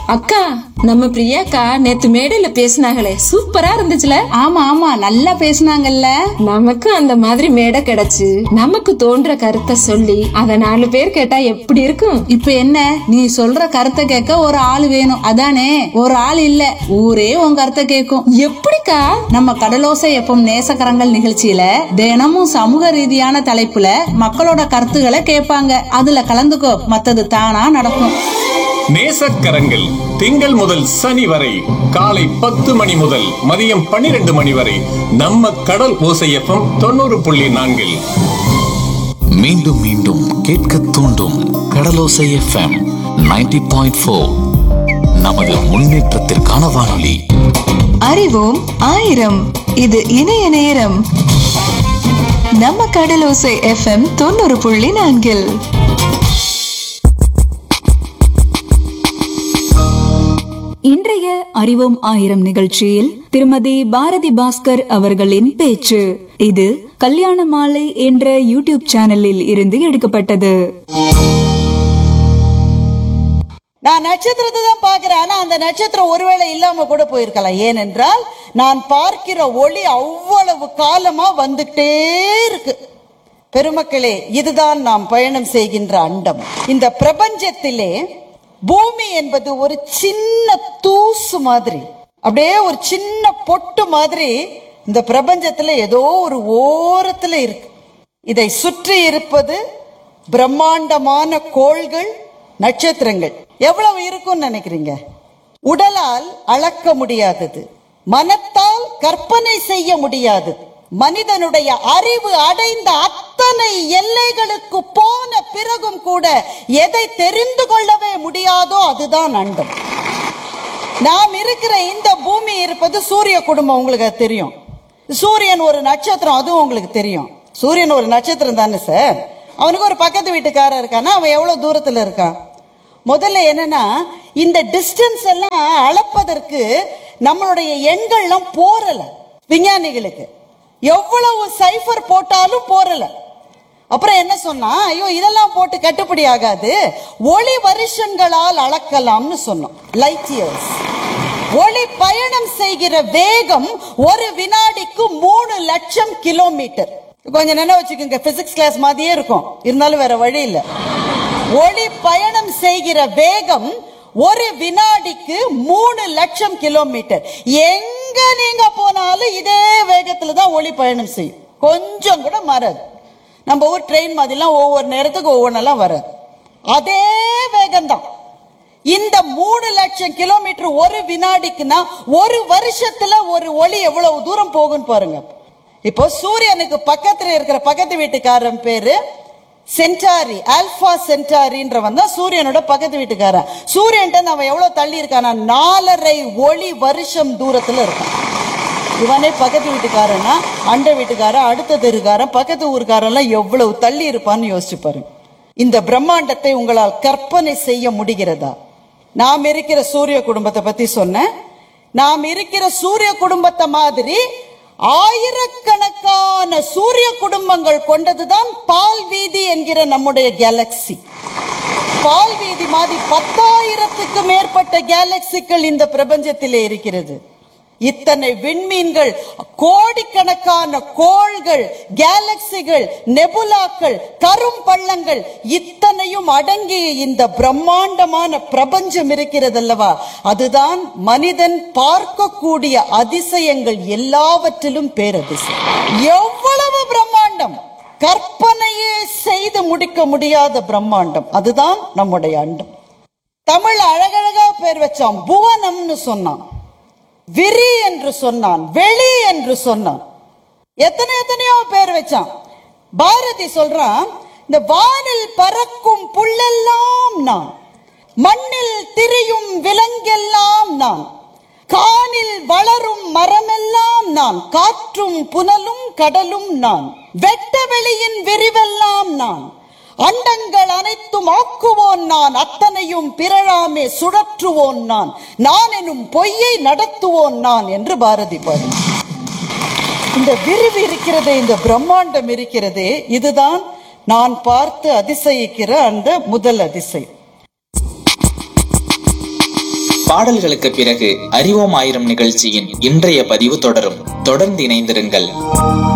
அக்கா நம்ம பிரியாக்கா நேத்து மேடையில பேசினாங்களே சூப்பரா இருந்துச்சுல ஆமா ஆமா நல்லா பேசுனாங்கல்ல நமக்கு அந்த மாதிரி மேடை கிடைச்சு நமக்கு தோன்ற கருத்தை சொல்லி அத நாலு பேர் கேட்டா எப்படி இருக்கும் இப்ப என்ன நீ சொல்ற கருத்தை கேட்க ஒரு ஆள் வேணும் அதானே ஒரு ஆள் இல்ல ஊரே உன் கருத்தை கேட்கும் எப்படிக்கா நம்ம கடலோசை எப்பம் நேசக்கரங்கள் நிகழ்ச்சியில தினமும் சமூக ரீதியான தலைப்புல மக்களோட கருத்துக்களை கேட்பாங்க அதுல கலந்துக்கோ மத்தது தானா நடக்கும் நேசக்கரங்கள் திங்கள் முதல் சனி வரை காலை பத்து மணி முதல் மதியம் பன்னிரண்டு மணி வரை நம்ம கடல் ஓசையப்பம் தொண்ணூறு புள்ளி நான்கில் மீண்டும் மீண்டும் கேட்க தூண்டும் கடலோசை எஃப்எம் 90.4 பாயிண்ட் ஃபோர் நமது முன்னேற்றத்திற்கான வானொலி அறிவோம் ஆயிரம் இது இணைய நேரம் நம்ம கடலோசை எஃப்எம் தொண்ணூறு புள்ளி நான்கில் இன்றைய அறிவோம் ஆயிரம் நிகழ்ச்சியில் திருமதி பாரதி பாஸ்கர் அவர்களின் பேச்சு இது கல்யாண மாலை என்ற யூடியூப் சேனலில் இருந்து எடுக்கப்பட்டது நான் நட்சத்திரத்தை தான் பார்க்கிறேன் ஆனா அந்த நட்சத்திரம் ஒருவேளை இல்லாம கூட போயிருக்கலாம் ஏனென்றால் நான் பார்க்கிற ஒளி அவ்வளவு காலமா வந்துட்டே இருக்கு பெருமக்களே இதுதான் நாம் பயணம் செய்கின்ற அண்டம் இந்த பிரபஞ்சத்திலே பூமி என்பது ஒரு சின்ன தூசு மாதிரி அப்படியே ஒரு சின்ன பொட்டு மாதிரி இந்த பிரபஞ்சத்துல ஏதோ ஒரு ஓரத்துல இருக்கு இதை சுற்றி இருப்பது பிரம்மாண்டமான கோள்கள் நட்சத்திரங்கள் எவ்வளவு இருக்கும்னு நினைக்கிறீங்க உடலால் அளக்க முடியாதது மனத்தால் கற்பனை செய்ய முடியாதது மனிதனுடைய அறிவு அடைந்த அத்தனை எல்லைகளுக்கு போன பிறகும் கூட எதை தெரிந்து கொள்ளவே முடியாதோ அதுதான் அண்டம் நாம் இருக்கிற இந்த பூமி இருப்பது சூரிய குடும்பம் உங்களுக்கு அது தெரியும் சூரியன் ஒரு நட்சத்திரம் அதுவும் உங்களுக்கு தெரியும் சூரியன் ஒரு நட்சத்திரம் தானே சார் அவனுக்கு ஒரு பக்கத்து வீட்டுக்காரன் இருக்கானா அவன் எவ்வளவு தூரத்துல இருக்கான் முதல்ல என்னன்னா இந்த டிஸ்டன்ஸ் எல்லாம் அளப்பதற்கு நம்மளுடைய எண்கள்லாம் போறல விஞ்ஞானிகளுக்கு எவ்வளவு சைஃபர் போட்டாலும் போறல அப்புறம் என்ன சொன்னா ஐயோ இதெல்லாம் போட்டு கட்டுப்படி ஆகாது ஒளி வருஷங்களால் அளக்கலாம்னு சொன்னோம் லைட் இயர்ஸ் ஒளி பயணம் செய்கிற வேகம் ஒரு வினாடிக்கு மூணு லட்சம் கிலோமீட்டர் கொஞ்சம் நினைவு வச்சுக்கோங்க பிசிக்ஸ் கிளாஸ் மாதிரியே இருக்கும் இருந்தாலும் வேற வழி இல்லை ஒளி பயணம் செய்கிற வேகம் ஒரு வினாடிக்கு மூணு லட்சம் கிலோமீட்டர் எங்க நீங்க போனாலும் இதே வேகத்துல தான் ஒளி பயணம் செய்யும் கொஞ்சம் கூட மாறாது நம்ம ஊர் ட்ரெயின் மாதிரிலாம் ஒவ்வொரு நேரத்துக்கு ஒவ்வொன்றெல்லாம் வராது அதே வேகம்தான் இந்த மூணு லட்சம் கிலோமீட்டர் ஒரு வினாடிக்குன்னா ஒரு வருஷத்துல ஒரு ஒளி எவ்வளவு தூரம் போகும்னு பாருங்க இப்போ சூரியனுக்கு பக்கத்துல இருக்கிற பக்கத்து வீட்டுக்காரன் பேரு சென்டாரி ஆல்பா சென்டாரின்றவன் தான் சூரியனோட பக்கத்து வீட்டுக்காரன் சூரியன்ட்ட அவன் எவ்வளவு தள்ளி இருக்கானா நாலரை ஒளி வருஷம் தூரத்துல இருக்கான் இவனே பக்கத்து வீட்டுக்காரனா அண்டை வீட்டுக்காரன் அடுத்த தெருக்காரன் பக்கத்து ஊருக்காரெல்லாம் எவ்வளவு தள்ளி இருப்பான்னு யோசிச்சு பாருங்க இந்த பிரம்மாண்டத்தை உங்களால் கற்பனை செய்ய முடிகிறதா நாம் இருக்கிற சூரிய குடும்பத்தை பத்தி சொன்னேன் நாம் இருக்கிற சூரிய குடும்பத்தை மாதிரி ஆயிரக்கணக்கான சூரிய குடும்பங்கள் கொண்டதுதான் பால் வீதி என்கிற நம்முடைய கேலக்சி பால் வீதி மாதிரி பத்தாயிரத்துக்கு மேற்பட்ட கேலக்சிகள் இந்த பிரபஞ்சத்திலே இருக்கிறது இத்தனை விண்மீன்கள் கோடிக்கணக்கான கோள்கள் கேலக்சிகள் நெபுலாக்கள் கரும் பள்ளங்கள் இத்தனையும் அடங்கிய இந்த பிரம்மாண்டமான பிரபஞ்சம் இருக்கிறதல்லவா அதுதான் மனிதன் பார்க்கக்கூடிய அதிசயங்கள் எல்லாவற்றிலும் பேரதிசயம் எவ்வளவு பிரம்மாண்டம் கற்பனையே செய்து முடிக்க முடியாத பிரம்மாண்டம் அதுதான் நம்முடைய அண்டம் தமிழ் அழகழகா பேர் வச்சான் புவனம்னு சொன்னான் விரி என்று சொன்னான் வெளி என்று சொன்னான் எத்தனை எத்தனையோ பேர் வச்சான் பாரதி சொல்றான் இந்த வானில் பறக்கும் புல்லெல்லாம் நான் மண்ணில் திரியும் விலங்கெல்லாம் நான் கானில் வளரும் மரமெல்லாம் நான் காற்றும் புனலும் கடலும் நான் வெட்ட வெளியின் விரிவெல்லாம் நான் அண்டங்கள் அனைத்தும் ஆக்குவோன் நான் அத்தனையும் பிறழாமே சுழற்றுவோன் நான் நான் எனும் பொய்யை நடத்துவோன் நான் என்று பாரதி பாடி இந்த விரிவு இருக்கிறதே இந்த பிரம்மாண்டம் இருக்கிறதே இதுதான் நான் பார்த்து அதிசயிக்கிற அந்த முதல் அதிசயம் பாடல்களுக்கு பிறகு அறிவோம் ஆயிரம் நிகழ்ச்சியின் இன்றைய பதிவு தொடரும் தொடர்ந்து இணைந்திருங்கள்